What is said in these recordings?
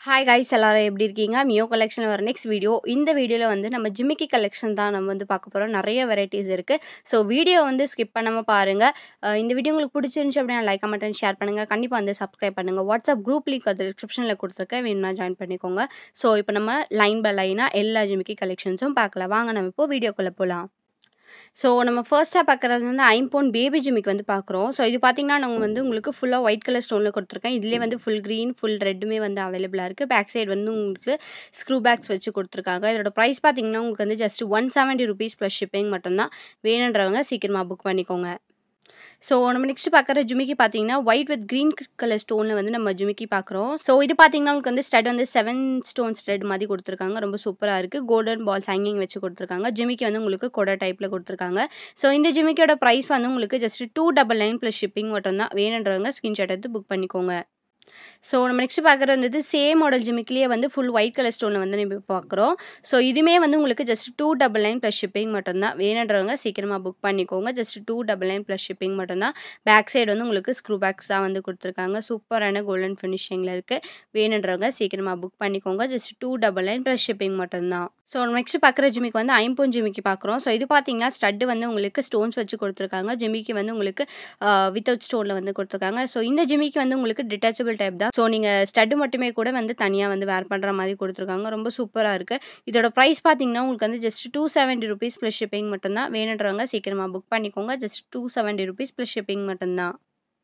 Hi guys எல்லாரும் எப்படி இருக்கீங்க? மியோ கலெக்ஷன்ல வர நெக்ஸ்ட் வீடியோ. இந்த வீடியோல வந்து நம்ம ஜிமிக்கி கலெக்ஷன் தான் நம்ம வந்து பார்க்க போறோம். நெறைய வெரைட்டீஸ் இருக்கு. ஸோ வீடியோ வந்து ஸ்கிப் பண்ணாம பாருங்க. அ இந்த வீடியோ உங்களுக்கு பிடிச்சிருந்துச்சு அப்படின்னா லைக், கமெண்ட் அண்ட் ஷேர் பண்ணுங்க. கண்டிப்பா வந்து சப்ஸ்கிரைப் பண்ணுங்க. வாட்ஸ்அப் குரூப் லிங்க் அது டிஸ்கிரிப்ஷன்ல குடுத்துருக்கேன். வேணும்னா ஜாயின் பண்ணிக்கோங்க. ஸோ இப்போ நம்ம லைன் பை லைனா எல்லா ஜிமிக்கி கலெக்ஷன்ஸும் பார்க்கலாம். வாங்க நம்ம இப்போ வீடியோக்குள்ள போலாம். ஸோ நம்ம ஃபர்ஸ்ட்டா பார்க்குறது வந்து ஐம்பொன் பேபி ஜிமிக்கி வந்து பார்க்குறோம். ஸோ இது பார்த்தீங்கன்னா, நாங்க வந்து உங்களுக்கு ஃபுல்லா ஒயிட் கலர் ஸ்டோன்ல குடுத்துருக்கேன். இதுலயே வந்து ஃபுல் கிரீன், ஃபுல் ரெட்டுமே வந்து அவைலபிளா இருக்கு. பேக் சைடு வந்து உங்களுக்கு ஸ்க்ரூ பேக்ஸ் வச்சு குடுத்துருக்காங்க. இதோட பிரைஸ் பார்த்தீங்கன்னா, உங்களுக்கு வந்து ஜஸ்ட் ரூ. 170 ப்ளஸ் ஷிப்பிங் மட்டும் தான். வேணுன்றவங்க சீக்கிரமா புக் பண்ணிக்கோங்க. ஸோ நம்ம நெக்ஸ்ட் பார்க்குற ஜிமிக்கி பார்த்தீங்கன்னா, ஒயிட் வித் கிரீன் க் கலர் ஸ்டோன்ல வந்து நம்ம ஜிமிக்கி பார்க்குறோம். ஸோ இது பார்த்தீங்கன்னா, உங்களுக்கு வந்து ஸ்டட் வந்து 7 ஸ்டோன் ஸ்டட் மாரி குடுத்துருக்காங்க. ரொம்ப சூப்பரா இருக்கு. கோல்டன் பால்ஸ் ஹேங்கிங் வச்சு குடுத்துருக்காங்க. ஜிமிக்கி வந்து உங்களுக்கு கொடை டைப்ல குடுத்துருக்காங்க. ஸோ இந்த ஜிமிக்கியோட பிரைஸ் வந்து உங்களுக்கு ஜஸ்ட் 299 ப்ளஸ் ஷிப்பிங் மட்டும் தான். வேணுன்றவங்க ஸ்கிரீன்ஷாட் எடுத்து புக் பண்ணிக்கோங்க. ஸோ நம்ம நெக்ஸ்ட் பார்க்குறது வந்து சேம் மாடல் ஜிமிக்கிலேயே வந்து ஃபுல் ஒயிட் கலர் ஸ்டோன்ல வந்து நம்ம பார்க்குறோம். ஸோ இதுவுமே வந்து உங்களுக்கு ஜஸ்ட் 299 ப்ளஸ் ஷிப்பிங் மட்டும் தான். வேணுன்றவங்க சீக்கிரமா புக் பண்ணிக்கோங்க. ஜஸ்ட் 299 ப்ளஸ் ஷிப்பிங் மட்டும் தான். பேக் சைடு வந்து உங்களுக்கு ஸ்க்ரூ பேக்ஸ் தான் வந்து குடுத்துருக்காங்க. சூப்பரான கோல்டன் ஃபினிஷிங்ல இருக்கு. வேணுன்றவங்க சீக்கிரமா புக் பண்ணிக்கோங்க. ஜஸ்ட் 299 ப்ளஸ் ஷிப்பிங் மட்டும் தான். ஸோ நெக்ஸ்ட் பார்க்குற ஜிமிக்கி வந்து ஐம்பொன் ஜிமிக்கி பார்க்குறோம். ஸோ இது பார்த்தீங்கன்னா, ஸ்டட் வந்து உங்களுக்கு ஸ்டோன்ஸ் வச்சு குடுத்துருக்காங்க. ஜிமிக்கி வந்து உங்களுக்கு அ வித்தவுட் ஸ்டோன்ல வந்து குடுத்துருக்காங்க. ஸோ இந்த ஜிமிக்கி வந்து உங்களுக்கு டிட்டாச்சபிள் டைப் தான். ஸோ நீங்க ஸ்டட் மட்டுமே கூட வந்து தனியா வந்து வேர் பண்ற மாரி குடுத்துருக்காங்க. ரொம்ப சூப்பரா இருக்கு. இதோட பிரைஸ் பார்த்தீங்கன்னா, உங்களுக்கு வந்து ஜஸ்ட் ரூ. 270 ப்ளஸ் ஷிப்பிங் மட்டும் தான். வேணுன்றவங்க சீக்கிரமா புக் பண்ணிக்கோங்க. ஜஸ்ட் ரூ. 270 ப்ளஸ் ஷிப்பிங் மட்டும் தான்.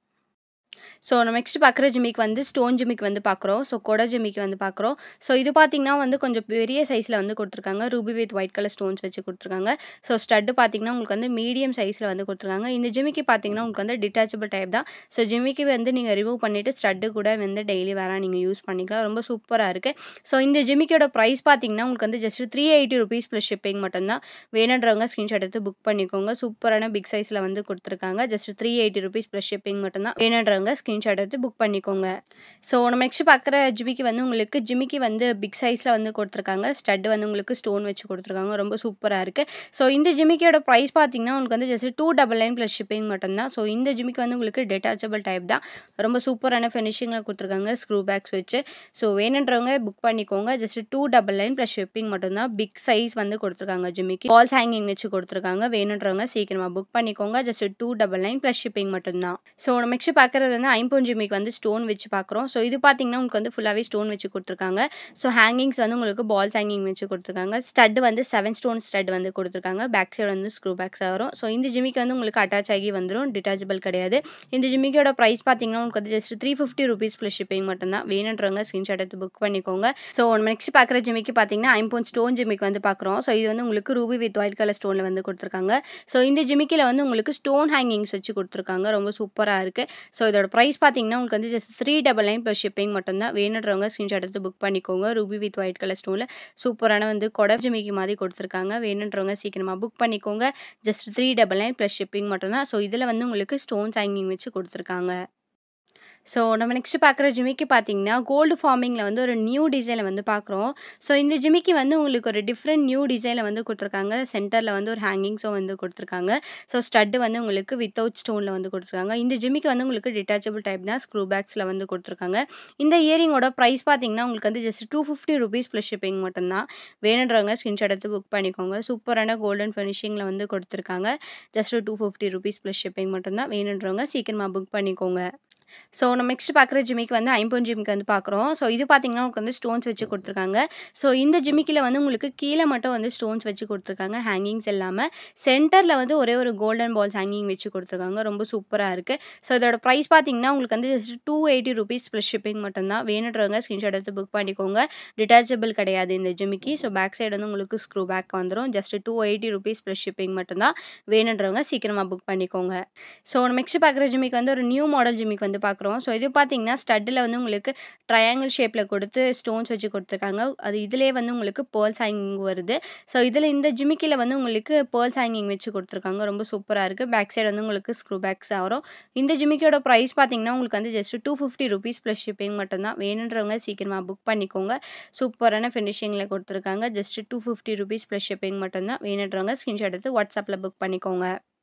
ஸோ நம்ம நெக்ஸ்ட் பார்க்குற ஜிமிக்கி வந்து ஸ்டோன் ஜிமிக்கி வந்து பார்க்குறோம். ஸோ கொடை ஜிமிக்கி வந்து பார்க்குறோம். ஸோ இது பார்த்தீங்கன்னா, வந்து கொஞ்சம் பெரிய சைஸ்ல வந்து குடுத்துருக்காங்க. Ruby with white colour stones வச்சு குடுத்துருக்காங்க. ஸோ ஸ்டட் பார்த்தீங்கன்னா, உங்களுக்கு வந்து மீடியம் சைஸ்ல வந்து குடுத்துருக்காங்க. இந்த ஜிமிக்கி பார்த்தீங்கன்னா, உங்களுக்கு வந்து டிட்டாச்சபிள் டைப் தான். ஸோ ஜிமிக்கி வந்து நீங்க ரிமூவ் பண்ணிட்டு ஸ்டட் கூட வந்து டெய்லி வேரா நீங்க யூஸ் பண்ணிக்கலாம். ரொம்ப சூப்பரா இருக்கு. ஸோ இந்த ஜிமிக்கியோட பிரைஸ் பார்த்தீங்கன்னா, உங்களுக்கு வந்து ஜஸ்ட் ரூ. 380 ப்ளஸ் ஷிப்பிங் மட்டும் தான். வேணுன்றவங்க ஸ்கிரீன்ஷாட் எடுத்து புக் பண்ணிக்கோங்க. சூப்பரான பிக் சைஸ்ல வந்து குடுத்துருக்காங்க. ஜஸ்ட் ரூ. 380 ப்ளஸ் ஷிப்பிங் மட்டும் தான். வேணுன்றவங்க ஸ்கிரீன்ஷாட் எடுத்து புக் பண்ணிக்கோங்க. ஸோ நம்ம நெக்ஸ்ட் பார்க்குற ஜிமிக்கி வந்து உங்களுக்கு ஜிமிக்கி வந்து பிக் சைஸ்ல வந்து குடுத்துருக்காங்க. ஸ்டட் வந்து உங்களுக்கு ஸ்டோன் வச்சு குடுத்துருக்காங்க. ரொம்ப சூப்பரா இருக்கு. ஸோ இந்த ஜிமிக்கியோட பிரைஸ் பார்த்தீங்கன்னா, உங்களுக்கு வந்து ஜஸ்ட் 299 ப்ளஸ் ஷிப்பிங் மட்டும் தான். ஸோ இந்த ஜிமிக்கி வந்து உங்களுக்கு டிட்டாச்சபிள் டைப் தான். ரொம்ப சூப்பரான ஃபினிஷிங்ல குடுத்துருக்காங்க. ஸ்க்ரூ பேக்ஸ் வச்சு. ஸோ வேணுன்றவங்க புக் பண்ணிக்கோங்க. ஜஸ்ட் 299 ப்ளஸ் ஷிப்பிங் மட்டும் தான். பிக் சைஸ் வந்து குடுத்துருக்காங்க ஜிமிக்கி. பால்ஸ் ஹேங்கிங் வச்சு குடுத்துருக்காங்க. வேணுன்றவங்க சீக்கிரமா புக் பண்ணிக்கோங்க. ஜஸ்ட் 299 ப்ளஸ் ஷிப்பிங் மட்டும் தான். ஸோ நம்ம நெக்ஸ்ட் பார்க்குறது வந்து ஐம்பொன் ஜிமிக்கி வந்து ஸ்டோன் வச்சு பார்க்குறோம். ஸோ இது பார்த்தீங்கன்னா, உங்களுக்கு வந்து ஃபுல்லாவே ஸ்டோன் வச்சு குடுத்துருக்காங்க. ஸோ ஹேங்கிங்ஸ் வந்து உங்களுக்கு பால்ஸ் ஹேங்கிங் வச்சு குடுத்துருக்காங்க. ஸ்டட் வந்து 7 ஸ்டோன் ஸ்டட் வந்து குடுத்துருக்காங்க. பேக் சைடு வந்து ஸ்க்ரூ பேக்ஸா வரும். ஸோ இந்த ஜிமிக்கி வந்து உங்களுக்கு அட்டாச் ஆகி வந்துரும். டிட்டாச்சபிள் கிடையாது. இந்த ஜிமிக்கியோட பிரைஸ் பார்த்தீங்கன்னா, உங்களுக்கு வந்து ஜஸ்ட் ரூ. 350 ப்ளஸ் ஷிப்பிங் மட்டும் தான். வேணுன்றவங்க ஸ்கிரீன்ஷாட் எடுத்து புக் பண்ணிக்கோங்க. ஸோ நம்ம நெக்ஸ்ட் பார்க்குற ஜிமிக்கி பார்த்தீங்கன்னா, ஐம்பொன் ஸ்டோன் ஜிமிக்கி வந்து பார்க்குறோம். ஸோ இது வந்து உங்களுக்கு ரூபி வித் ஒயிட் கலர் ஸ்டோன்ல வந்து குடுத்துருக்காங்க. ஸோ இந்த ஜிமிக்கில வந்து உங்களுக்கு ஸ்டோன் ஹேங்கிங்ஸ் வச்சு குடுத்துருக்காங்க. ரொம்ப சூப்பரா இருக்கு. ஸோ இதோட பிரைஸ் பார்த்தீங்கன்னா, உங்களுக்கு வந்து ஜஸ்ட் 399 ப்ளஸ் ஷிப்பிங் மட்டும் தான். வேணுன்றவங்க ஸ்கிரீன்ஷாட் எடுத்து புக் பண்ணிக்கோங்க. ரூபி வித் ஒயிட் கலர் ஸ்டோன்ல சூப்பரான வந்து கொடை ஜிமிக்கி மாரி குடுத்துருக்காங்க. வேணுன்றவங்க சீக்கிரமா புக் பண்ணிக்கோங்க. ஜஸ்ட் 399 ப்ளஸ் ஷிப்பிங் மட்டும் தான். ஸோ இதுல வந்து உங்களுக்கு ஸ்டோன்ஸ் ஹேங்கிங் வச்சு குடுத்துருக்காங்க. ஸோ நம்ம நெக்ஸ்ட் பார்க்குற ஜிமிக்கி பார்த்தீங்கன்னா, கோல்டு ஃபார்மிங்ல வந்து ஒரு நியூ டிசைன்ல வந்து பார்க்குறோம். ஸோ இந்த ஜிமிக்கி வந்து உங்களுக்கு ஒரு டிஃப்ரெண்ட் நியூ டிசைன்ல வந்து குடுத்துருக்காங்க. சென்டர்ல வந்து ஒரு ஹேங்கிங்ஸும் வந்து குடுத்துருக்காங்க. ஸோ ஸ்டட் வந்து உங்களுக்கு வித்தவுட் ஸ்டோன்ல வந்து குடுத்துருக்காங்க. இந்த ஜிமிக்கி வந்து உங்களுக்கு டிட்டாச்சபிள் டைப் தான். ஸ்க்ரூ பேக்ஸ்ல வந்து குடுத்துருக்காங்க. இந்த இயரிங்கோட பிரைஸ் பார்த்தீங்கன்னா, உங்களுக்கு வந்து ஜஸ்ட் ரூ. 250 ப்ளஸ் ஷிப்பிங் மட்டும் தான். வேணுன்றவங்க ஸ்கிரீன்ஷாட் எடுத்து புக் பண்ணிக்கோங்க. சூப்பரான கோல்டன் ஃபினிஷிங்ல வந்து குடுத்துருக்காங்க. ஜஸ்ட் ரூ. 250 ப்ளஸ் ஷிப்பிங் மட்டும் தான். வேணுன்றவங்க சீக்கிரமா புக் பண்ணிக்கோங்க. ஸோ நம்ம நெக்ஸ்ட் பார்க்குற ஜிமிக்கி வந்து ஐம்பொன் ஜிமிக்கி வந்து பார்க்குறோம். ஸோ இது பார்த்தீங்கன்னா, உங்களுக்கு வந்து ஸ்டோன்ஸ் வச்சு குடுத்துருக்காங்க. ஸோ இந்த ஜிமிக்கில வந்து உங்களுக்கு கீழ மட்டும் வந்து ஸ்டோன்ஸ் வச்சு குடுத்துருக்காங்க. ஹேங்கிங்ஸ் இல்லாம. சென்டர்ல வந்து ஒரே ஒரு கோல்டன் பால்ஸ் ஹேங்கிங் வச்சு குடுத்துருக்காங்க. ரொம்ப சூப்பரா இருக்கு. ஸோ இதோட பிரைஸ் பார்த்தீங்கன்னா, உங்களுக்கு வந்து ஜஸ்ட் ரூ. 280 ப்ளஸ் ஷிப்பிங் மட்டும் தான். வேணுன்றவங்க ஸ்கிரீன்ஷாட் எடுத்து புக் பண்ணிக்கோங்க. டிட்டாச்சபிள் கிடையாது இந்த ஜிமிக்கி. ஸோ பேக் சைடு வந்து உங்களுக்கு ஸ்க்ரூ பேக் வந்துரும். ஜஸ்ட் ரூ. 280 ப்ளஸ் ஷிப்பிங் மட்டும் தான். வேணுன்றவங்க சீக்கிரமா புக் பண்ணிக்கோங்க. ஸோ நம்ம நெக்ஸ்ட் பார்க்குற ஜிமிக்கி வந்து ஒரு நியூ மாடல் ஜிமிக்கி வந்து பார்க்குறோம். ஸோ இது பார்த்தீங்கன்னா, ஸ்டட்ல வந்து உங்களுக்கு ட்ரையாங்கிள் ஷேப்ல கொடுத்து ஸ்டோன்ஸ் வச்சு குடுத்துருக்காங்க. அது இதுலயே வந்து உங்களுக்கு பேர்ல்ஸ் ஹேங்கிங் வருது. ஸோ இதுல இந்த ஜிமிக்கில வந்து உங்களுக்கு பேர்ல்ஸ் ஹேங்கிங் வச்சு குடுத்துருக்காங்க. ரொம்ப சூப்பரா இருக்கு. பேக் சைடு வந்து உங்களுக்கு ஸ்க்ரூ பேக்ஸா வரும். இந்த ஜிமிக்கியோட பிரைஸ் பார்த்தீங்கன்னா, உங்களுக்கு வந்து ஜஸ்ட் ரூ. 250 ப்ளஸ் ஷிப்பிங் மட்டும் தான். வேணுன்றவங்க சீக்கிரமா புக் பண்ணிக்கோங்க. சூப்பரான ஃபினிஷிங்ல குடுத்துருக்காங்க. ஜஸ்ட் ரூ. 250 ப்ளஸ் ஷிப்பிங் மட்டும் தான். வேணுன்றவங்க ஸ்கிரீன்ஷாட் எடுத்து வாட்ஸ்அப்ல புக் பண்ணிக்கோங்க.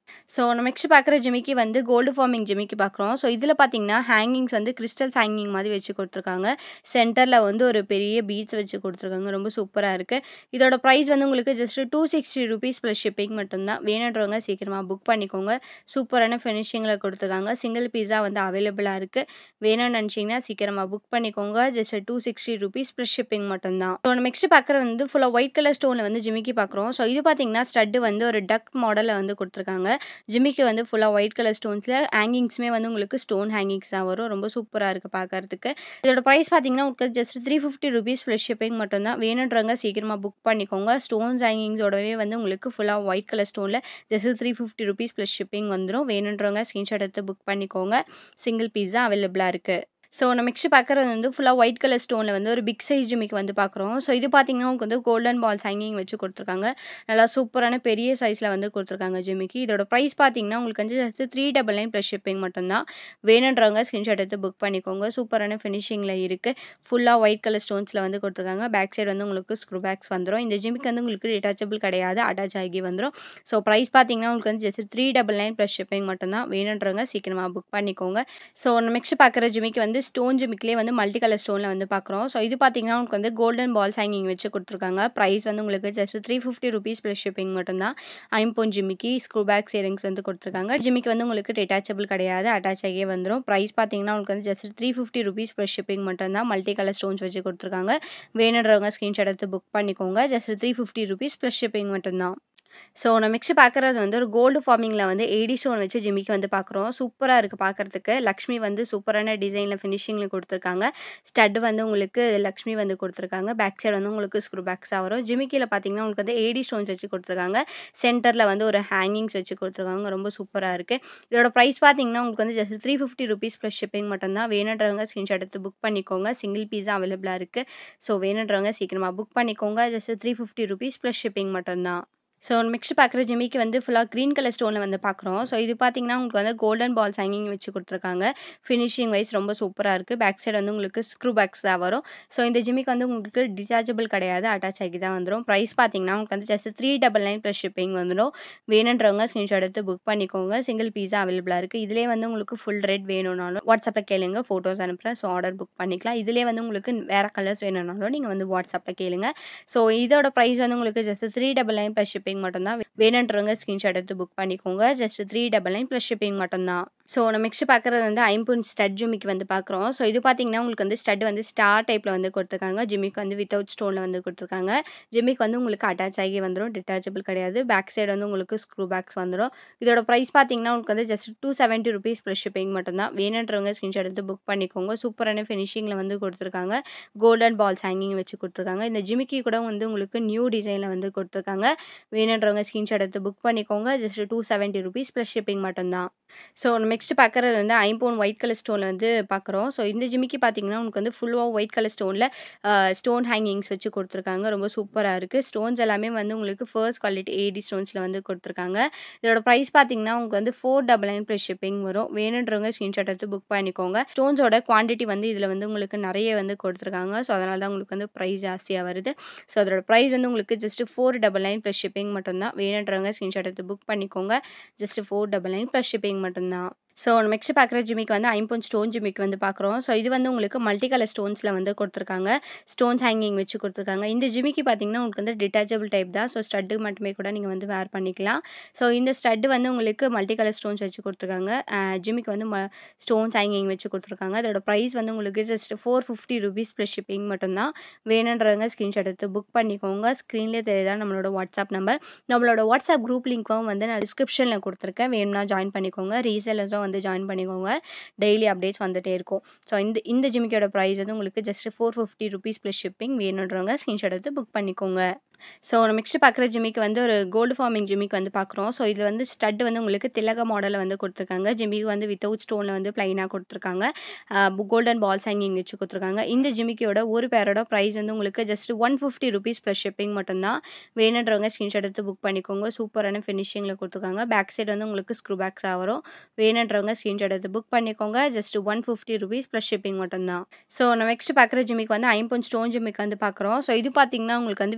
ஸோ நம்ம நெக்ஸ்ட் பார்க்குற ஜிமிக்கி வந்து கோல்டு ஃபார்மிங் ஜிமிக்கி பார்க்குறோம் ஸோ இதில் பார்த்தீங்கன்னா ஹேங்கிங்ஸ் வந்து கிறிஸ்டல்ஸ் ஹேங்கிங் மாதிரி வச்சு கொடுத்துருக்காங்க சென்டரில் வந்து ஒரு பெரிய பீட்ஸ் வச்சு கொடுத்துருக்காங்க ரொம்ப சூப்பராக இருக்குது இதோட ப்ரைஸ் வந்து உங்களுக்கு just two sixty rupees plus shipping மட்டும்தான் வேணுன்றவங்க சீக்கிரமாக புக் பண்ணிக்கோங்க சூப்பரான ஃபினிஷிங்கில் கொடுத்துருக்காங்க சிங்கிள் பீஸா வந்து அவைலபிளாக இருக்குது வேணும்னு நினச்சிங்கன்னா சீக்கிரமாக புக் பண்ணிக்கோங்க just two sixty rupees plus shipping மட்டும்தான் ஸோ நம்ம நெக்ஸ்ட் பார்க்குற வந்து ஃபுல்லாக ஒயிட் கலர் ஸ்டோனில் வந்து ஜிமிக்கி பார்க்குறோம் ஸோ இது பார்த்தீங்கன்னா ஸ்டட்டு வந்து ஒரு டக் மாடலில் வந்து கொடுத்துருக்காங்க ஜிமிக்கு வந்து ஃபுல்லாக ஒயிட் கலர் ஸ்டோன்ஸில் ஹேங்கிங்ஸுமே வந்து உங்களுக்கு ஸ்டோன் ஹேங்கிங்ஸ் தான் வரும் ரொம்ப சூப்பராக இருக்குது பார்க்கறதுக்கு இதோட ப்ரைஸ் பார்த்தீங்கன்னா உங்களுக்கு just three fifty rupees plus shipping மட்டும்தான் வேணுன்றவங்க சீக்கிரமாக புக் பண்ணிக்கோங்க ஸ்டோன்ஸ் ஹேங்கிங்ஸோடவே வந்து உங்களுக்கு ஃபுல்லாக ஒயிட் கலர் ஸ்டோனில் just three fifty rupees plus shipping வந்துடும் வேணுன்றவங்க ஸ்க்ரீன்ஷாட் எடுத்து புக் பண்ணிக்கோங்க சிங்கிள் பீஸ் தான் அவைலபிளாக இருக்குது ஸோ நம்ம நெக்ஸ்ட் பார்க்குறது வந்து ஃபுல்லாக ஒயிட் கலர் ஸ்டோனில் வந்து ஒரு பிக் சைஸ் ஜிமிக்கு வந்து பார்க்குறோம் ஸோ இது பார்த்தீங்கன்னா உங்களுக்கு வந்து கோல்டன் பால்ஸ் ஹேங்கிங் வச்சு கொடுத்துருக்காங்க நல்லா சூப்பரான பெரிய சைஸில் வந்து கொடுத்துருக்காங்க ஜிமிக்கு இதோட ப்ரைஸ் பார்த்தீங்கன்னா உங்களுக்கு வந்து just three double nine plus shipping மட்டும்தான் வேணுன்றவங்க ஸ்க்ரீன்ஷாட் எடுத்து புக் பண்ணிக்கோங்க சூப்பரான ஃபினிஷிங்கில் இருக்குது ஃபுல்லாக ஒயிட் கலர் ஸ்டோன்ஸில் வந்து கொடுத்துருக்காங்க பேக் சைடு வந்து உங்களுக்கு ஸ்க்ரூ பேக்ஸ் வந்துடும் இந்த ஜிமிக்கு வந்து உங்களுக்கு டிட்டாச்சபிள் கிடையாது அட்டாச் ஆகி வந்துடும் ஸோ ப்ரைஸ் பார்த்தீங்கன்னா உங்களுக்கு வந்து just three double nine plus shipping மட்டும்தான் வேணுன்றவங்க சீக்கிரமாக புக் பண்ணிக்கோங்க ஸோ நம்ம நெக்ஸ்ட் பார்க்குற ஜிமிக்கு வந்து ஸ்டோன் ஜிமிக்லேயே வந்து மல்டி கலர் ஸ்டோனில் வந்து பார்க்குறோம் ஸோ இது பார்த்தீங்கன்னா உங்களுக்கு வந்து கோல்டன் பால்ஸ் ஹேங்கிங் வச்சு கொடுத்துருக்காங்க ப்ரைஸ் வந்து உங்களுக்கு just three fifty rupees plus shipping மட்டும்தான் ஐம்போன் ஜிமிக்கி ஸ்க்ரூ பேக் சேரிங்ஸ் வந்து கொடுத்துருக்காங்க ஜிமிக்கு வந்து உங்களுக்கு டிட்டாச்சபிள் கிடையாது அட்டாச் ஆகியே வந்துடும் ப்ரைஸ் பார்த்தீங்கன்னா உங்களுக்கு வந்து just three fifty rupees plus shipping மட்டும்தான் மல்டி கலர் ஸ்டோன்ஸ் வச்சு கொடுத்துருக்காங்க வேணுன்றவங்க ஸ்க்ரீன்ஷாட் எடுத்து புக் பண்ணிக்கோங்க just three fifty rupees plus shipping மட்டும்தான் ஸோ நம்ம நெக்ஸ்ட் பார்க்குறது வந்து ஒரு கோல்டு ஃபார்மிங்கில் வந்து ஏடி ஸ்டோன் வச்சு ஜிமிக்கு வந்து பார்க்குறோம் சூப்பராக இருக்குது பார்க்குறதுக்கு லக்ஷ்மி வந்து சூப்பரான டிசைனில் ஃபினிஷிங்கில் கொடுத்துருக்காங்க ஸ்டட் வந்து உங்களுக்கு லக்ஷ்மி வந்து கொடுத்துருக்காங்க பேக் சைடு வந்து உங்களுக்கு ஸ்க்ரூ பேக்ஸாக வரும் ஜிமிக்கியில் பார்த்தீங்கன்னா உங்களுக்கு வந்து ஏடி ஸ்டோன்ஸ் வச்சு கொடுத்துருக்காங்க சென்டரில் வந்து ஒரு ஹேங்கிங்ஸ் வச்சு கொடுத்துருக்காங்க ரொம்ப சூப்பராக இருக்குது இதோட ப்ரைஸ் பார்த்தீங்கன்னா உங்களுக்கு வந்து just three fifty rupees plus shipping மட்டும்தான் வேணுன்றவங்க ஸ்க்ரீன்ஷாட் எடுத்து புக் பண்ணிக்கோங்க சிங்கிள் பீஸா அவைலபிளாக இருக்குது ஸோ வேணுன்றவங்க சீக்கிரமாக புக் பண்ணிக்கோங்க just three fifty rupees plus shipping மட்டும்தான் ஸோ நெக்ஸ்ட் பார்க்குற ஜிமிக்கு வந்து ஃபுல்லாக க்ரீன் கலர் ஸ்டோனில் வந்து பார்க்குறோம் ஸோ இது பார்த்தீங்கன்னா உங்களுக்கு வந்து கோல்டன் பால்ஸ் ஹேங்கிங் வச்சு கொடுத்துருக்காங்க ஃபினிஷிங் வைஸ் ரொம்ப சூப்பராக இருக்குது பேக் சைடு வந்து உங்களுக்கு ஸ்க்ரூ பேக்ஸ் தான் வரும் ஸோ இந்த ஜிமிக்கு வந்து உங்களுக்கு டிட்டாச்சபிள் கிடையாது அட்டாச் ஆகி தான் வந்துடும் ப்ரைஸ் பார்த்தீங்கன்னா உங்களுக்கு வந்து just three double nine plus shipping வந்துடும் வேணுன்றவங்க ஸ்க்ரீன்ஷாட் எடுத்து புக் பண்ணிக்கோங்க சிங்கிள் பீஸாக அவைலபிளாக இருக்குது இதிலே வந்து உங்களுக்கு ஃபுல் ரேட் வேணும்னாலும் வாட்ஸ்அப்பில் கேளுங்க ஃபோட்டோஸ் அனுப்புகிறேன் ஸோ ஆர்டர் புக் பண்ணிக்கலாம் இதிலே வந்து உங்களுக்கு வேறு கலர்ஸ் வேணும்னாலும் நீங்கள் வந்து வாட்ஸ்அப்பில் கேளுங்க ஸோ இதோட ப்ரைஸ் வந்து உங்களுக்கு just three double nine plus shipping மட்டும்தான் வேணுன்றவங்க ஸ்க்ரீன்ஷாட் எடுத்து புக் பண்ணிக்கோங்க just three double nine plus shipping மட்டும்தான் ஸோ நம்ம நெக்ஸ்ட் பார்க்குறது வந்து ஐம்பூன் ஸ்டட் ஜிமிக்கு வந்து பார்க்குறோம் ஸோ இது பார்த்தீங்கன்னா உங்களுக்கு வந்து ஸ்டட் வந்து ஸ்டார் டைப்பில் வந்து கொடுத்துருக்காங்க ஜிமிக்கு வந்து வித்தவுட் ஸ்டோனில் வந்து கொடுத்துருக்காங்க ஜிமிக்கு வந்து உங்களுக்கு அட்டாச் ஆகி வந்துடும் டிட்டாச்சபிள் கிடையாது பேக் சைடு வந்து உங்களுக்கு ஸ்க்ரூ பேக்ஸ் வந்துடும் இதோட ப்ரைஸ் பார்த்தீங்கன்னா உங்களுக்கு வந்து just two seventy rupees plus shipping மட்டும்தான் வேணுன்றவங்க ஸ்க்ரீன்ஷாட் எடுத்து புக் பண்ணிக்கோங்க சூப்பரான ஃபினிஷிங்கில் வந்து கொடுத்துருக்காங்க கோல்டன் பால்ஸ் ஹேங்கிங் வச்சு கொடுத்துருக்காங்க இந்த ஜிமிக்கி கூட வந்து உங்களுக்கு நியூ டிசைனில் வந்து கொடுத்துருக்காங்க வேணுன்றவங்க ஸ்க்ரீன்ஷாட் எடுத்து புக் பண்ணிக்கோங்க just two seventy rupees plus shipping மட்டும்தான் ஸோ நெக்ஸ்ட் பார்க்குறது வந்து ஐம்போன் ஒயிட் கலர் ஸ்டோனில் வந்து பார்க்குறோம் ஸோ இந்த ஜிமிக்கி பார்த்தீங்கன்னா உங்களுக்கு வந்து ஃபுல்லாக ஒயிட் கலர் ஸ்டோனில் ஸ்டோன் ஹேங்கிங்ஸ் வச்சு கொடுத்துருக்காங்க ரொம்ப சூப்பராக இருக்குது ஸ்டோன்ஸ் எல்லாமே வந்து உங்களுக்கு ஃபர்ஸ்ட் குவாலிட்டி ஏடி ஸ்டோன்ஸில் வந்து கொடுத்துருக்காங்க இதோட ப்ரைஸ் பார்த்தீங்கன்னா உங்களுக்கு வந்து four double nine plus shipping வரும் வேணுன்றவங்க ஸ்க்ரீன்ஷாட் எடுத்து புக் பண்ணிக்கோங்க ஸ்டோன்ஸோட குவான்டிட்டி வந்து இதில் வந்து உங்களுக்கு நிறைய வந்து கொடுத்துருக்காங்க ஸோ அதனால தான் உங்களுக்கு வந்து ப்ரைஸ் ஜாஸ்தியாக வருது ஸோ அதோட ப்ரைஸ் வந்து உங்களுக்கு just four double nine plus shipping மட்டும்தான் வேணுன்றவங்க ஸ்க்ரீன்ஷாட் எடுத்து புக் பண்ணிக்கோங்க just four double nine plus shipping மட்டும்தான் ஸோ நெக்ஸ்ட் பார்க்குற ஜிமிக்கு வந்து ஐம்பொன் ஸ்டோன் ஜிமிக்கு வந்து பார்க்குறோம் ஸோ இது வந்து உங்களுக்கு மல்டி கலர் ஸ்டோன்ஸில் வந்து கொடுத்துருக்காங்க ஸ்டோன்ஸ் ஹேங்கிங் வச்சு கொடுத்துருக்காங்க இந்த ஜிமிக்கு பார்த்தீங்கன்னா உங்களுக்கு வந்து டிட்டாச்சபிள் டைப் தான் ஸோ ஸ்டட்டு மட்டுமே கூட நீங்கள் வந்து வேர் பண்ணிக்கலாம் ஸோ இந்த ஸ்டட்டு வந்து உங்களுக்கு மல்டி கலர் ஸ்டோன்ஸ் வச்சு கொடுத்துருக்காங்க ஜிமிக்கு வந்து ம ஸ்டோன்ஸ் ஹேங்கிங் வச்சு கொடுத்துருக்காங்க அதோட ப்ரைஸ் வந்து உங்களுக்கு just four fifty rupees plus shipping மட்டும்தான் வேணுன்றவங்க ஸ்க்ரீன்ஷாட் எடுத்து புக் பண்ணிக்கோங்க ஸ்க்ரீன்லேயே தெரியுதா நம்மளோட வாட்ஸ்அப் நம்பர் நம்மளோட வாட்ஸ்அப் குரூப் லிங்க்கும் வந்து நான் டிஸ்கிரிப்ஷனில் கொடுத்துருக்கேன் வேணும்னா ஜாயின் பண்ணிக்கோங்க ரீசேலர்ஸும் வந்து ஜாயின் பண்ணிக்கோங்க டெய்லி அப்டேட்ஸ் வந்துட்டே இருக்கும் ஸோ இந்த இந்த ஜிமிக்கோட ப்ரைஸ் வந்து உங்களுக்கு just four fifty rupees plus shipping வேணுன்றவங்க ஸ்க்ரீன்ஷாட் எடுத்து புக் பண்ணிக்கோங்க ஸோ நெக்ஸ்ட் பார்க்குற ஜிமிக்கு வந்து ஒரு கோல்டு ஃபார்மிங் ஜிமிக்கு வந்து பார்க்குறோம் ஸோ இதில் வந்து ஸ்டட் வந்து உங்களுக்கு திலக மாடலில் வந்து கொடுத்துருக்காங்க ஜிமிக்கு வந்து வித்தவுட் ஸ்டோனில் வந்து ப்ளைனாக கொடுத்துருக்காங்க கோல்டன் பால்ஸ் ஹேங்கிங் வச்சு கொடுத்துருக்காங்க இந்த ஜிமிக்கியோட ஒரு பேரோட ப்ரைஸ் வந்து உங்களுக்கு just one fifty rupees plus shipping மட்டும்தான் வேணுன்றவங்க ஸ்க்ரீன்ஷாட் எடுத்து புக் பண்ணிக்கோங்க சூப்பரான ஃபினிஷிங்கில் கொடுத்துருக்காங்க பேக் சைடு வந்து உங்களுக்கு ஸ்க்ரூ பேக்ஸாக வரும் வேணுன்றவங்க ஸ்க்ரீன்ஷாட் எடுத்து புக் பண்ணிக்கோங்க just one fifty rupees plus shipping மட்டும்தான் ஸோ நம்ம நெக்ஸ்ட் பார்க்குற ஜிமிக்கு வந்து ஐம்பொன் ஸ்டோன் ஜிமிக்கு வந்து பார்க்குறோம் ஸோ இது பார்த்தீங்கன்னா உங்களுக்கு வந்து வித்தவுட்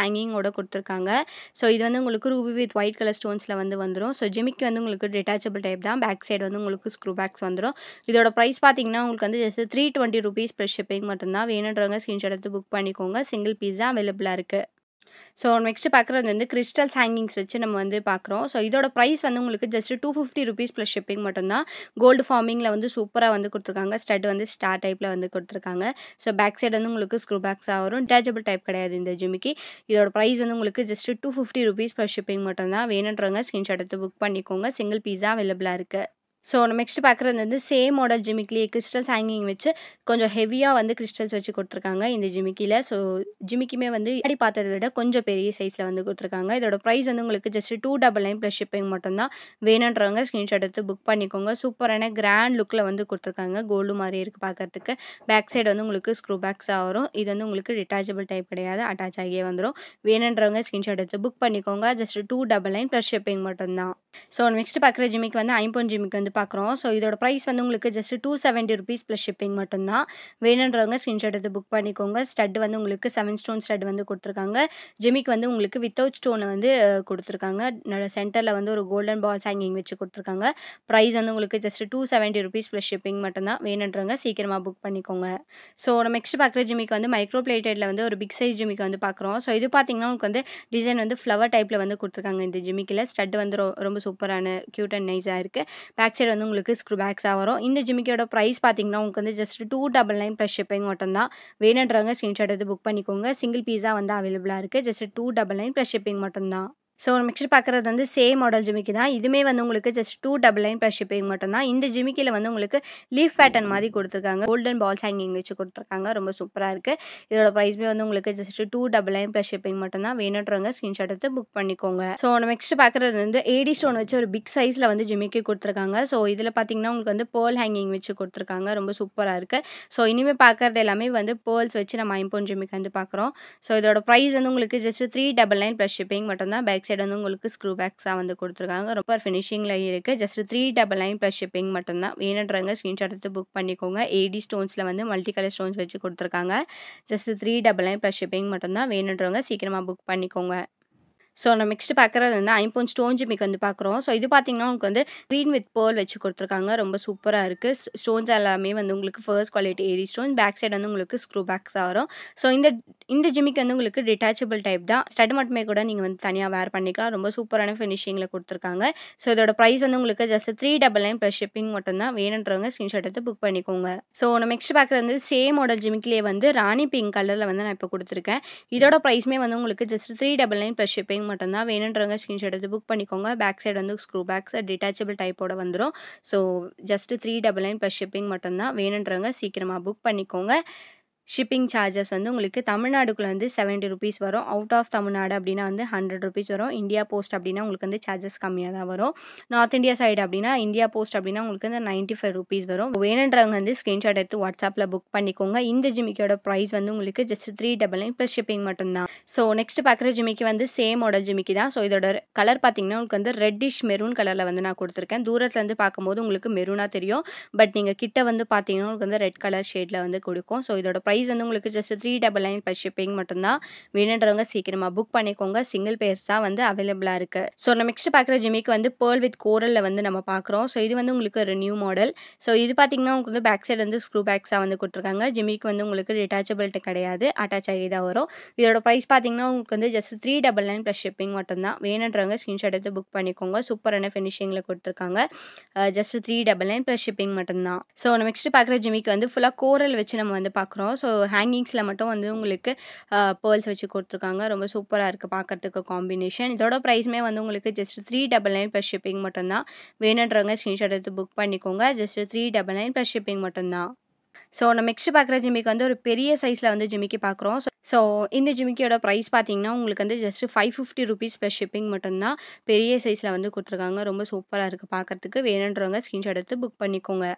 ஹேங்கிங்கோட குடுத்துருக்காங்க. ஸோ இது வந்து உங்களுக்கு ரூபி வித் ஒயிட் கலர் ஸ்டோன்ஸ்ல வந்து வந்துரும். ஸோ ஜிமிக்கி வந்து உங்களுக்கு டிட்டாச்சபிள் டைப் தான். பேக் சைடு வந்து உங்களுக்கு ஸ்க்ரூ பேக்ஸ் வந்துரும். இதோட பிரைஸ் பார்த்தீங்கன்னா, உங்களுக்கு வந்து ஜஸ்ட் ₹320 ப்ளஸ் ஷிப்பிங் மட்டும் தான். வேணுன்றவங்க ஸ்கிரீன்ஷாட் எடுத்து புக் பண்ணிக்கோங்க. சிங்கிள் பீஸ் தான் அவைலபிளா இருக்கு. ஸோ நெக்ஸ்ட் பார்க்குறது வந்து கிறிஸ்டல்ஸ் ஹேங்கிங்ஸ் வச்சு நம்ம வந்து பார்க்குறோம். ஸோ இதோட பிரைஸ் வந்து உங்களுக்கு ஜஸ்ட் ₹250 ப்ளஸ் ஷிப்பிங் மட்டும் தான். கோல்டு ஃபார்மிங்ல வந்து சூப்பரா வந்து குடுத்துருக்காங்க. ஸ்டட் வந்து ஸ்டார் டைப்ல வந்து குடுத்துருக்காங்க. ஸோ பேக் சைடு வந்து உங்களுக்கு ஸ்க்ரூ பேக்ஸா வரும். டிட்டாச்சபிள் டைப் கிடையாது இந்த ஜிமிக்கி. இதோட பிரைஸ் வந்து உங்களுக்கு ஜஸ்ட் ₹250 ப்ளஸ் ஷிப்பிங் மட்டும் தான். வேணுன்றவங்க ஸ்கிரீன்ஷாட் எடுத்து புக் பண்ணிக்கோங்க. சிங்கிள் பீஸ் தான் அவைலபிளா இருக்கு. ஸோ நெக்ஸ்ட் பார்க்குறது வந்து சேம் மாடல் ஜிமிக்கிலேயே கிறிஸ்டல்ஸ் ஹேங்கிங் வச்சு கொஞ்சம் ஹெவியா வந்து கிறிஸ்டல்ஸ் வச்சு குடுத்துருக்காங்க இந்த ஜிமிக்கில. ஸோ ஜிமிக்கியுமே வந்து முன்னாடி பார்த்தத விட கொஞ்சம் பெரிய சைஸ்ல வந்து குடுத்துருக்காங்க. இதோட பிரைஸ் வந்து உங்களுக்கு ஜஸ்ட் $299 ப்ளஸ் ஷிப்பிங் மட்டும் தான். வேணுன்றவங்க ஸ்கிரீன்ஷாட் எடுத்து புக் பண்ணிக்கோங்க. சூப்பரான கிராண்ட் லுக்ல வந்து குடுத்துருக்காங்க. கோல்டு மாரியே இருக்கு பார்க்கறதுக்கு. பேக் சைடு வந்து உங்களுக்கு ஸ்க்ரூ பேக்ஸா வரும். இது வந்து உங்களுக்கு டிட்டாச்சபிள் டைப் கிடையாது. அட்டாச் ஆகியே வந்துரும். வேணுன்றவங்க ஸ்கிரீன்ஷாட் எடுத்து புக் பண்ணிக்கோங்க. ஜஸ்ட் $299 ப்ளஸ் ஷிப்பிங் மட்டும் தான். ஸோ நெக்ஸ்ட் பார்க்குற ஜிமிக்கி வந்து ஐம்பொன் ஜிமிக்கி வந்து பார்க்குறோம். ஸோ இதோட பிரைஸ் வந்து உங்களுக்கு ஜஸ்ட் $270 ப்ளஸ் ஷிப்பிங் மட்டும் தான். வேணுன்றவங்க ஸ்கிரீன்ஷாட் எடுத்து புக் பண்ணிக்கோங்க. ஸ்டட் வந்து உங்களுக்கு 7 ஸ்டோன் ஸ்டட் வந்து குடுத்துருக்காங்க. ஜிமிக்கி வந்து உங்களுக்கு வித்தவுட் ஸ்டோன் வந்து குடுத்துருக்காங்க. ந சென்டர்ல வந்து ஒரு கோல்டன் பால்ஸ் ஹேங்கிங் வச்சு குடுத்துருக்காங்க. பிரைஸ் வந்து உங்களுக்கு ஜஸ்ட் $270 ப்ளஸ் ஷிப்பிங் மட்டும் தான். வேணுன்றவங்க சீக்கிரமா புக் பண்ணிக்கோங்க. ஸோ நம்ம நெக்ஸ்ட் பார்க்குற ஜிமிக்கி வந்து மைக்ரோ பிளேட்டட்ல வந்து ஒரு பிக் சைஸ் ஜிமிக்கி வந்து பார்க்குறோம். ஸோ இது பார்த்தீங்கன்னா, உங்களுக்கு வந்து டிசைன் வந்து ஃப்ளவர் டைப்ல வந்து குடுத்துருக்காங்க இந்த ஜிமிக்கில. ஸ்டட் வந்து ரொ ரொம்ப சூப்பரான கியூட் அண்ட் நைஸா இருக்கு. பேக் சைடு வந்து உங்களுக்கு ஸ்க்ரூ பேக்ஸா வரும். இந்த ஜிமிக்கியோட பிரைஸ் பார்த்தீங்கன்னா, உங்களுக்கு வந்து ஜஸ்ட் $299 ப்ளஸ் ஷிப்பிங் மட்டும் தான். வேணுன்றவங்க ஸ்கிரீன்ஷாட் எடுத்து புக் பண்ணிக்கோங்க. சிங்கிள் பீஸா வந்து அவைலபிளா இருக்கு. ஜஸ்ட் $299 ப்ளஸ் ஷிப்பிங் மட்டும் தான். ஸோ நெக்ஸ்ட் பார்க்குறது வந்து சேம் மாடல் ஜிமிக்கி தான். இதுவுமே வந்து உங்களுக்கு ஜஸ்ட் $299 ப்ளஸ் ஷிப்பிங் மட்டும் தான். இந்த ஜிமிக்கில வந்து உங்களுக்கு லீஃப் பேட்டர்ன் மாரி குடுத்துருக்காங்க. கோல்டன் பால்ஸ் ஹேங்கிங் வச்சு குடுத்துருக்காங்க. ரொம்ப சூப்பரா இருக்கு. இதோட பிரைஸ்மே வந்து உங்களுக்கு ஜஸ்ட் $299 ப்ளஸ் ஷிப்பிங் மட்டும் தான். வேணுன்றவங்க ஸ்கிரீன்ஷாட் எடுத்து புக் பண்ணிக்கோங்க. ஸோ நெக்ஸ்ட் பார்க்குறது வந்து ஏடி ஸ்டோன் வச்சு ஒரு பிக் சைஸ்ல வந்து ஜிமிக்கி குடுத்துருக்காங்க. ஸோ இதில பார்த்தீங்கன்னா, உங்களுக்கு வந்து பேர்ல் ஹேங்கிங் வச்சு குடுத்துருக்காங்க. ரொம்ப சூப்பரா இருக்கு. ஸோ இனிமே பார்க்குறது எல்லாமே வந்து பேர்ல்ஸ் வச்சு நம்ம ஐம்பொன் ஜிமிக்கி வந்து பார்க்குறோம். ஸோ இதோட பிரைஸ் வந்து உங்களுக்கு ஜஸ்ட் $399 ப்ளஸ் ஷிப்பிங் மட்டும் தான். பேக் சைடு வந்து உங்களுக்கு ஸ்க்ரூ பேக்ஸா வந்து குடுத்துருக்காங்க. ரொம்ப ஃபினிஷிங்ல இருக்கு. ஜஸ்ட் $399 ப்ளஸ் ஷிப்பிங் மட்டும் தான். வேணுன்றவங்க ஸ்கிரீன்ஷாட் எடுத்து புக் பண்ணிக்கோங்க. ஏடி ஸ்டோன்ஸ்ல வந்து மல்டி கலர் ஸ்டோன்ஸ் வச்சு குடுத்துருக்காங்க. ஜஸ்ட் $399 ப்ளஸ் ஷிப்பிங் மட்டும் தான். வேணுன்றவங்க சீக்கிரமா புக் பண்ணிக்கோங்க. ஸோ நம்ம நெக்ஸ்ட் பார்க்குறது வந்து ஐம்பொன் ஸ்டோன் ஜிமிக்கி வந்து பார்க்குறோம். ஸோ இது பார்த்தீங்கன்னா, உங்களுக்கு வந்து கிரீன் வித் பேர்ல் வச்சு குடுத்துருக்காங்க. ரொம்ப சூப்பரா இருக்கு. ஸ் ஸ்டோன்ஸ் எல்லாமே வந்து உங்களுக்கு first quality AD stone. Back side வந்து உங்களுக்கு ஸ்க்ரூ பேக்ஸா வரும். ஸோ இந்த இந்த ஜிமிக்கி வந்து உங்களுக்கு டிட்டாச்சபிள் டைப் தான். ஸ்டட் மட்டுமே கூட நீங்க வந்து தனியா வேர் பண்ணிக்கலாம். ரொம்ப சூப்பரான ஃபினிஷிங்ல குடுத்துருக்காங்க. ஸோ இதோட பிரைஸ் வந்து உங்களுக்கு ஜஸ்ட் $399 ப்ளஸ் ஷிப்பிங் மட்டும் தான். வேணுன்றவங்க ஸ்கிரீன்ஷாட் எடுத்து புக் பண்ணிக்கோங்க. ஸோ நம்ம நெக்ஸ்ட் பார்க்குறது வந்து சேம் மாடல் ஜிமிக்கிலேயே வந்து ராணி பிங்க் கலர்ல வந்து நான் இப்போ குடுத்துருக்கேன். இதோட பிரைஸ்மே வந்து உங்களுக்கு ஜஸ்ட் $399 ப்ளஸ் ஷிப்பிங் மட்டும் தான். வேணுன்றவங்க ஸ்கிரீன்ஷாட் எடுத்து புக் பண்ணிக்கோங்க. பேக் சைடு வந்து ஸ்க்ரூ பேக்ஸ் டிட்டாச்சபிள் டைப்போட வந்துரும். ஸோ ஜஸ்ட் $399 ப்ளஸ் ஷிப்பிங் மட்டும் தான். வேணுன்றவங்க சீக்கிரமா புக் பண்ணிக்கோங்க. ஷிப்பிங் சார்ஜஸ் வந்து உங்களுக்கு தமிழ்நாடுக்குள்ள வந்து ₹70 வரும். அவுட் ஆஃப் தமிழ்நாடு அப்டின்னா வந்து ₹100 வரும். இந்தியா போஸ்ட் அப்டின்னா உங்களுக்கு வந்து சார்ஜஸ் கம்மியா தான் வரும். நார்த் இந்தியா சைடு அப்டின்னா இந்தியா போஸ்ட் அப்டின்னா உங்களுக்கு வந்து ₹95 வரும். வேணுன்றவங்க வந்து ஸ்கிரீன்ஷாட் எடுத்து வாட்ஸ்அப்ல புக் பண்ணிக்கோங்க. இந்த ஜிமிக்கியோட பிரைஸ் வந்து உங்களுக்கு ஜஸ்ட் $399 ப்ளஸ் ஷிப்பிங் மட்டும் தான். ஸோ நெக்ஸ்ட் பார்க்குற ஜிமிக்கி வந்து சேம் மாடல் ஜிமிக்கி தான். ஸோ இதோட கலர் பார்த்தீங்கன்னா, உங்களுக்கு வந்து ரெட்டிஷ் மெரூன் கலர்ல வந்து நான் குடுத்துருக்கேன். தூரத்துல இருந்து பார்க்கும்போது உங்களுக்கு மெரூனா தெரியும். பட் நீங்க கிட்ட வந்து பார்த்தீங்கன்னா, உங்களுக்கு வந்து ரெட் கலர் ஷேட்ல வந்து குடுக்கும். ஸோ இதோட பிரைஸ் வந்து உங்களுக்கு ஜஸ்ட் $399 ப்ளஸ் ஷிப்பிங் மட்டும் தான். வேணுன்றவங்க சீக்கிரமா புக் பண்ணிக்கோங்க. சிங்கிள் பேர்ஸ் தான் வந்து அவைலபிளா இருக்கு. ஸோ நம்ம நெக்ஸ்ட் பார்க்குற ஜிமிக்கி வந்து பேர்ல் வித் கோரல்ல வந்து நம்ம பார்க்குறோம். ஸோ இது வந்து உங்களுக்கு ஒரு நியூ மாடல். ஸோ இது பார்த்தீங்கன்னா, உங்களுக்கு வந்து பேக் சைடு வந்து ஸ்க்ரூ பேக்ஸா வந்து குடுத்துருக்காங்க. ஜிமிக்கி வந்து உங்களுக்கு டிட்டாச்சபிள் கிடையாது. அட்டாச் ஆகி தான் வரும். இதோட பிரைஸ் பார்த்தீங்கன்னா, உங்களுக்கு வந்து ஜஸ்ட் $399 ப்ளஸ் ஷிப்பிங் மட்டும் தான். வேணுன்றவங்க ஸ்கிரீன்ஷாட் எடுத்து புக் பண்ணிக்கோங்க. சூப்பரான ஃபினிஷிங்ல குடுத்துருக்காங்க. அ ஜஸ்ட் $399 ப்ளஸ் ஷிப்பிங் மட்டும் தான். ஸோ நம்ம நெக்ஸ்ட் பார்க்குற ஜிமிக்கி வந்து ஃபுல்லா கோரல் வச்சு நம்ம வந்து பார்க்குறோம். ஸோ ஹேங்கிங்ஸ்ல மட்டும் வந்து உங்களுக்கு அ பேர்ல்ஸ் வச்சு குடுத்துருக்காங்க. ரொம்ப சூப்பரா இருக்கு பார்க்கறதுக்கு காம்பினேஷன். இதோட பிரைஸ்மே வந்து உங்களுக்கு ஜஸ்ட் $399 ப்ளஸ் ஷிப்பிங் மட்டும் தான். வேணுன்றவங்க ஸ்கிரீன்ஷாட் எடுத்து புக் பண்ணிக்கோங்க. ஜஸ்ட் $399 ப்ளஸ் ஷிப்பிங் மட்டும் தான். ஸோ நம்ம நெக்ஸ்ட் பார்க்குற ஜிமிக்கி வந்து ஒரு பெரிய சைஸ்ல வந்து ஜிமிக்கி பார்க்குறோம். ஸோ ஸோ இந்த ஜிமிக்கியோட பிரைஸ் பார்த்தீங்கன்னா, உங்களுக்கு வந்து ஜஸ்ட் ₹550 ப்ளஸ் ஷிப்பிங் மட்டும் தான். பெரிய சைஸ்ல வந்து குடுத்துருக்காங்க. ரொம்ப சூப்பரா இருக்கு பார்க்கறதுக்கு. வேணுன்றவங்க ஸ்கிரீன்ஷாட் எடுத்து புக் பண்ணிக்கோங்க.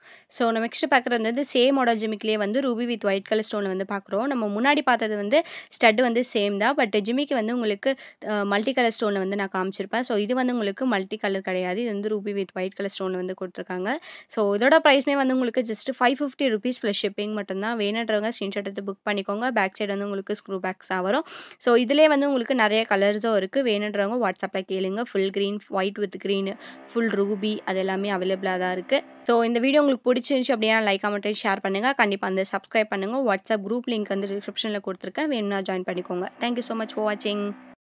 ஸோ நம்ம நெக்ஸ்ட் பார்க்குறது வந்து சேம் மாடல் ஜிமிக்கிலேயே வந்து ruby with white colour stone வந்து பார்க்குறோம் நம்ம முன்னாடி பார்த்தது வந்து ஸ்டட் வந்து சேம் தான் பட் ஜிமிக்கு வந்து உங்களுக்கு மல்டி கலர் ஸ்டோனில் வந்து நான் காமிச்சிருப்பேன் ஸோ இது வந்து உங்களுக்கு மல்டி கலர் கிடையாது இது வந்து ruby with white colour stone வந்து கொடுத்துருக்காங்க ஸோ இதோட ப்ரைஸ்மே வந்து உங்களுக்கு just five fifty rupees plus shipping மட்டும்தான் வேணுன்றவங்க ஸ்க்ரீன்ஷாட் எடுத்து புக் பண்ணிக்கோங்க பேக் சைடு வந்து உங்களுக்கு ஸ்க்ரூ பேக்ஸாக வரும் ஸோ இதிலே வந்து உங்களுக்கு நிறைய கலர்ஸும் இருக்குது வேணுன்றவங்க வாட்ஸ்அப்பில் கேளுங்க full green white with green full ruby அது எல்லாமே அவைலபிளாக தான் இருக்குது ஸோ இந்த வீடியோ உங்களுக்கு பிடிச்சிருந்துச்சு அப்படின்னா லைக் கமெண்ட் ஷேர் பண்ணுங்கள் கண்டிப்பாக அந்த சப்ஸ்கிரைப் பண்ணுங்கள் வாட்ஸ்அப் குரூப் லிங்க் வந்து டிஸ்கிரிப்ஷனில் கொடுத்துருக்கேன் வேணும்னா ஜாயின் பண்ணிக்கோங்க தேங்க்யூ ஸோ மச் ஃபார் வாட்சிங்